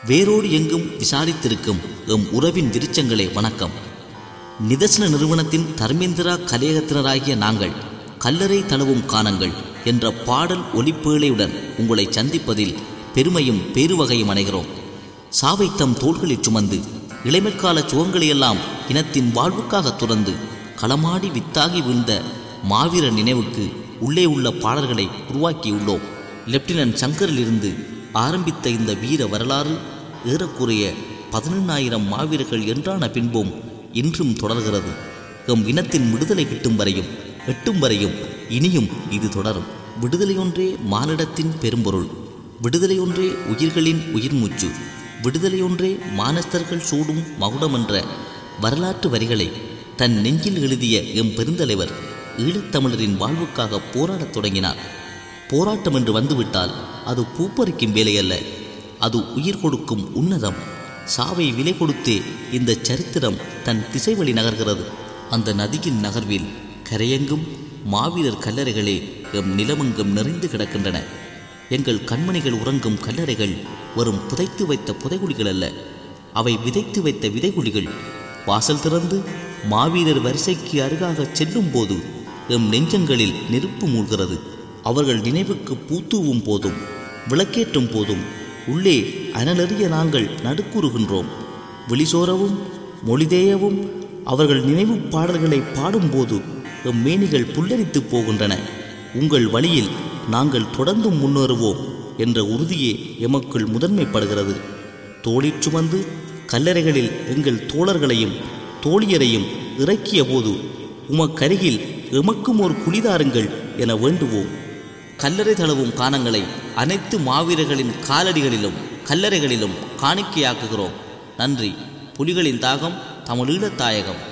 வேரோடு எங்கும் விசாரித்திருக்கும் எம் உறவின் விருச்சங்களே வணக்கம் நிதர்சன நிறுவனத்தின் தர்மேந்திரா கலையகத்தினராகிய நாங்கள் கல்லறை தழுவும் காணங்கள் என்ற பாடல் ஒலிப்பேழையுடன் உங்களை சந்திப்பதில் பெருமையும் பேருவகையும் அடைகிறோம் சாவை தம் தோள்களில் சுமந்து இளமைக்கால சுகங்களையெல்லாம் இனத்தின் வாழ்வுக்காக துறந்து களமாடி வித்தாகி வீழ்ந்த மாவீர நினைவுக்கு உள்ளே உள்ள பாடல்களை உருவாக்கியுள்ளோம் லெப்டினன்ட் சங்கரிலிருந்து ஆரம்பித்த இந்த வீர வரலாறு ஏறக்குறைய பதினெண்ணாயிரம் மாவீரர்கள் என்றான பின்பும் இன்றும் தொடர்கிறது எம் இனத்தின் விடுதலை கிட்டும் வரையும் எட்டும் வரையும் இனியும் இது தொடரும் விடுதலையொன்றே மானிடத்தின் பெரும்பொருள் விடுதலையொன்றே உயிர்களின் உயிர்மூச்சு விடுதலையொன்றே மானஸ்தர்கள் சூடும் மகுடமென்ற வரலாற்று வரிகளை தன் நெஞ்சில் எழுதிய எம் பெருந்தலைவர் ஈழத்தமிழரின் வாழ்வுக்காக போராடத் தொடங்கினார் போராட்டம் என்று வந்துவிட்டால் அது பூப்பறிக்கும் வேலையல்ல அது உயிர் கொடுக்கும் உன்னதம் சாவை விலை கொடுத்தே இந்த சரித்திரம் தன் திசைவழி நகர்கிறது அந்த நதியின் நகர்வில் கரையெங்கும் மாவீரர் கல்லறைகளே எம் நிலமெங்கும் நிறைந்து கிடக்கின்றன எங்கள் கண்மணிகள் உறங்கும் கல்லறைகள் வரும் புதைத்து வைத்த புதைகுழிகள் அல்ல அவை விதைத்து வைத்த விதைகுழிகள் வாசல் திறந்து மாவீரர் வரிசைக்கு அருகாக செல்லும் போது எம் நெஞ்சங்களில் நெருப்பு மூழ்கிறது அவர்கள் நினைவுக்கு பூத்தூவும் போதும் விளக்கேற்றும் போதும் உள்ளே அனலறிய நாங்கள் நடுக்குறுகின்றோம் விழிசோரவும் மொழிதேயவும் அவர்கள் நினைவு பாடல்களை பாடும்போது எம் மேனிகள் புல்லரித்துப் போகின்றன உங்கள் வழியில் நாங்கள் தொடர்ந்தும் முன்னேறுவோம் என்ற உறுதியே எமக்குள் முதன்மைப்படுகிறது தோளிற் சுமந்து கல்லறைகளில் எங்கள் தோழர்களையும் தோழியரையும் இறக்கிய போது உமக்கருகில் எமக்கும் ஒரு குளிதாருங்கள் என வேண்டுவோம் கல்லறை தழுவும் காணங்களை அனைத்து மாவீரர்களின் காலடிகளிலும் கல்லறைகளிலும் காணிக்கையாக்குகிறோம் நன்றி புலிகளின் தாகம் தமிழீழத் தாயகம்